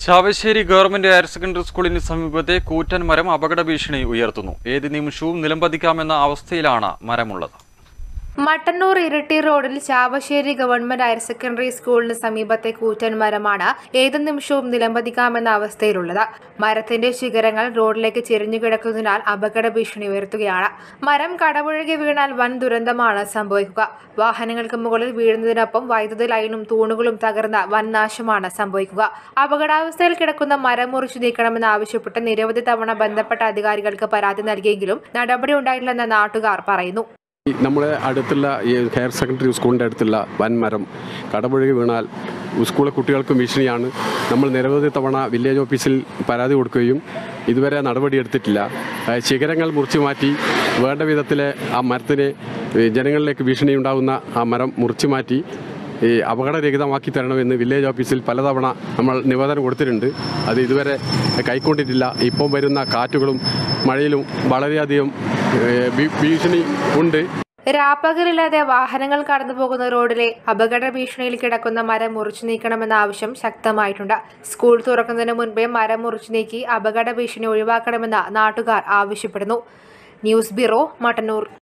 Chavassery government higher secondary സ്കൂളിന് സമീപത്തെ കൂറ്റൻ മരം അപകട ഭീഷണി ഉയർത്തുന്നു ഏത് നിമിഷവും നിലംപതിക്കാമെന്ന അവസ്ഥയിലാണ് മരമുള്ളത് മട്ടന്നൂർ ഇരിട്ടി റോഡിൽ ചാവശ്ശേരി ഗവൺമെന്റ് ഹയർ സെക്കൻഡറി സ്കൂളിന് സമീപത്തെ കൂറ്റൻ മരമാണ് ഏത് നിമിഷവും നിലംപതിക്കാമെന്ന അവസ്ഥയിലുള്ളത് മരത്തിന്റെ ശിഖരങ്ങൾ റോഡിലേക്ക് ചെരിഞ്ഞു കിടക്കുന്നതിനാൽ അപകട ഭീഷണി ഉയർത്തുകയാണ് മരം കടപുഴകി വീണാൽ വൻ ദുരന്തമാണ് സംഭവിക്കുക വാഹനങ്ങൾക്ക് മുകളിൽ വീഴുന്നതിനൊപ്പം വൈദ്യുതി ലൈനും തൂണുകളും തകർന്ന വൻ നാശമാണ് സംഭവിക്കുക അപകടാവസ്ഥയിൽ കിടക്കുന്ന മരം മുറിച്ചു നീക്കണമെന്ന് ആവശ്യപ്പെട്ട് നിരവധി തവണ ബന്ധപ്പെട്ട അധികാരികൾക്ക് പരാതി നൽകിയെങ്കിലും നടപടി ഉണ്ടായിട്ടില്ലെന്ന് നാട്ടുകാർ പറയുന്നു ഈ നമ്മുടെ അടുത്തുള്ള ഈ ഹയർ സെക്കൻഡറി സ്കൂളിൻ്റെ അടുത്തുള്ള വൻമരം കടപുഴകി വീണാൽ സ്കൂളിലെ കുട്ടികൾക്കും ഭീഷണിയാണ് നമ്മൾ നിരവധി തവണ വില്ലേജ് ഓഫീസിൽ പരാതി കൊടുക്കുകയും ഇതുവരെ നടപടിയെടുത്തിട്ടില്ല ആ, ശിഖരങ്ങൾ മുറിച്ചു മാറ്റി വേണ്ട വിധത്തിൽ ആ മരത്തിന് ഈ ജനങ്ങളിലേക്ക് ഭീഷണി ഉണ്ടാകുന്ന ആ മരം മുറിച്ചു മാറ്റി ഈ അപകടരഹിതമാക്കി തരണമെന്ന് വില്ലേജ് ഓഫീസിൽ പലതവണ നമ്മൾ നിവേദനം കൊടുത്തിട്ടുണ്ട് അത് ഇതുവരെ കൈക്കൊണ്ടിട്ടില്ല ഇപ്പോൾ വരുന്ന കാറ്റുകളും മഴയിലും വളരെയധികം ഏഹ്, ഭീ- ഭീഷണി ഉണ്ട് രാപ്പകലില്ലാതെ വാഹനങ്ങൾ കടന്നു പോകുന്ന റോഡിലെ അപകട ഭീഷണിയിൽ കിടക്കുന്ന മരം മുറിച്ചു നീക്കണമെന്ന ആവശ്യം ശക്തമായിട്ടുണ്ട് സ്കൂൾ തുറക്കുന്നതിന് മുൻപേ മരം മുറിച്ചു നീക്കി അപകട ഭീഷണി ഒഴിവാക്കണമെന്ന് നാട്ടുകാർ ആവശ്യപ്പെടുന്നു ന്യൂസ് ബ്യൂറോ മട്ടന്നൂർ